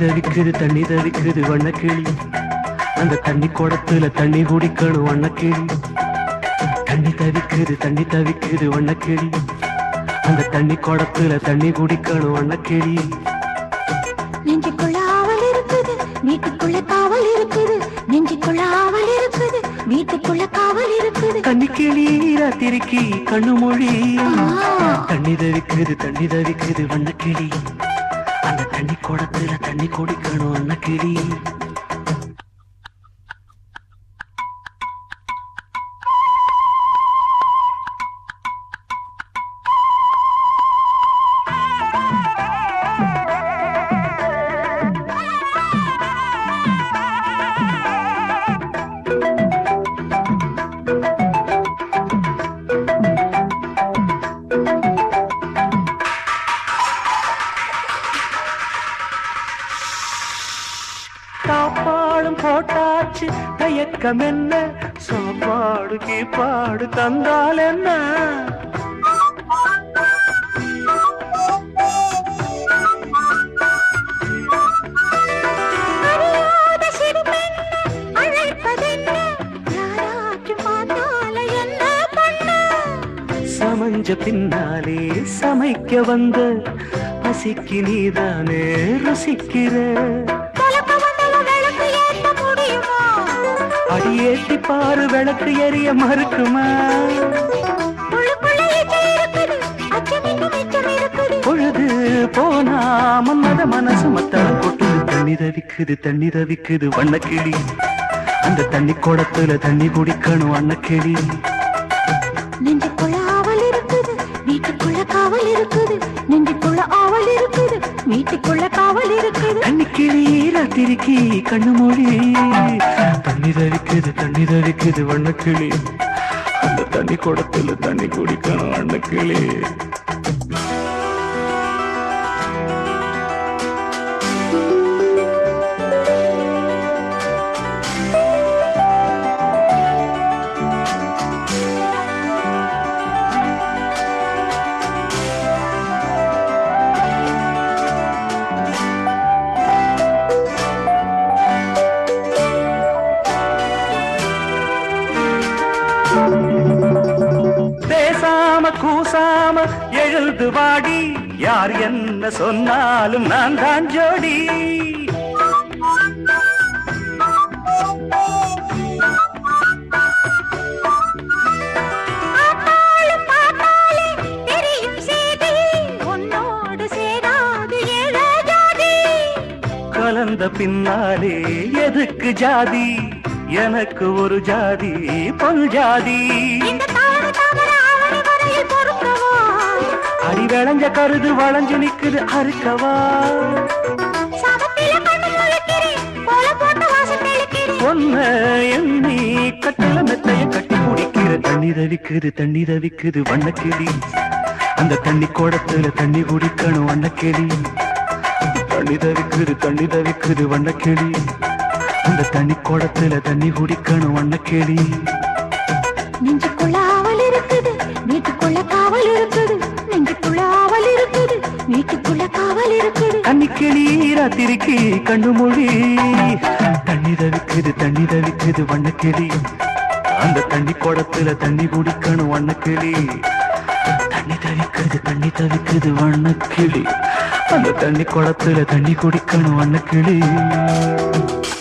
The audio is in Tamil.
தவிக்குது தண்ணி தவிக்குது வண்ணக்கிளி அந்த தண்ணி குடத்துல தண்ணி குடிக்கணும் வண்ணக்கிளி தண்ணி தவிக்குது தண்ணி தவிக்குது வண்ணக்கிளி அந்த தண்ணி குடத்துல தண்ணி குடிக்கணும் வண்ணக்கிளி நெஞ்சுக்குள்ள ஆவல் இருக்குது வீட்டுக்குள்ள காவல் இருக்குது நெஞ்சுக்குள்ள ஆவல் இருக்குது வீட்டுக்குள்ள காவல் இருக்குது கன்னிக்கிளி ராத்திரிக்கு கண்ணு மொழி ஆ. தண்ணி தவிக்குது தண்ணி தவிக்குது வண்ணக்கிளி அந்த தண்ணி குடத்துல தண்ணி குடிக்கணும் வண்ணக்கிளி சாப்பாடும் போட்டாச்சு தயக்கம் என்ன சாப்பாடு கீப்பாடு தந்தால் என்ன அறியாத சிறுபெண்ணு அழைப்பதென்ன யாராச்சும் பார்த்தால என்ன பண்ண சமஞ்ச பின்னாலே சமைக்க வந்த பசிக்கு நீதானே ருசிக்கிற தொலைக்க வந்தவன் விளக்கு ஏத்த முடியுமா அடியேத்தி பாரு விளக்கு எரிய மறுக்குமா உள்ளுக்குள்ள இச்சை இருக்குது அச்சம் இன்னும் மிச்சம் இருக்குது பொழுது போனா மன்மத மனசு மத்தளம் கொட்டுது தண்ணி தவிக்குது தண்ணி தவிக்குது வண்ணக்கிளி அந்த தண்ணி குடத்துல தண்ணி குடிக்கணும் வண்ணக்கிளி நெஞ்சுக்குள்ள ஆவல் இருக்குது வீட்டுக்குள்ள காவல் இருக்குது நெஞ்சுக்குள்ள ஆவல் இருக்குது வீட்டுக்குள்ள காவல் இருக்குது தண்ணி கிளி ராத்திரிக்கு கண்ணு மொழி தண்ணி தவிக்குது தண்ணி தவிக்குது வண்ணக்கிளி அந்த தண்ணி குடத்துல தண்ணி குடிக்கணும் வண்ணக்கிளி பேசாம கூசாம எழுந்து வாடி யார் என்ன சொன்னாலும் நான் தான் ஜோடி பார்த்தாலும் பார்த்தாலே தெரியும் செய்தி உன்னோடு சேராது ஏழ ஜாதி கலந்த பின்னாலே எதுக்கு ஜாதி எனக்கு ஒரு ஜாதி பொன் ஜாதி இந்த தாறு தாமர அவரை வரையில் பொறுக்கவா அடி விளைஞ்ச கருது வளைஞ்சு நிக்குது அறுக்கவா சமத்தில கண்ணு முழிக்கிறேன் கோல போட்டு வாசம் தெளிக்கிறேன் பொன்ன எண்ணி கட்டில மெத்தைய கட்டி குடிக்கிற தண்ணி தவிக்குது தண்ணி தவிக்குது வண்ணக்கிளி அந்த தண்ணி குடத்துல தண்ணி குடிக்கணும் வண்ணக்கிளி தண்ணி தவிக்குது தண்ணி தவிக்குது வண்ணக்கிளி அந்த தண்ணி குடத்துல தண்ணி குடிக்கணும் வண்ணக்கிளி நெஞ்சுக்குள்ள ஆவல் இருக்குது வீட்டுக்குள்ள காவல் இருக்குது நெஞ்சுக்குள்ள ஆவல் இருக்குது வீட்டுக்குள்ள காவல் இருக்குது கன்னிக்கிளி ராத்திரிக்கு கண்ணு மொழி தண்ணி தவிக்குது தண்ணி தவிக்குது வண்ணக்கிளி அந்த தண்ணி குடத்துல தண்ணி குடிக்கணும் வண்ணக்கிளி தண்ணி தவிக்குது தண்ணி தவிக்குது வண்ணக்கிளி அந்த தண்ணி குடத்துல தண்ணி குடிக்கணும் வண்ணக்கிளி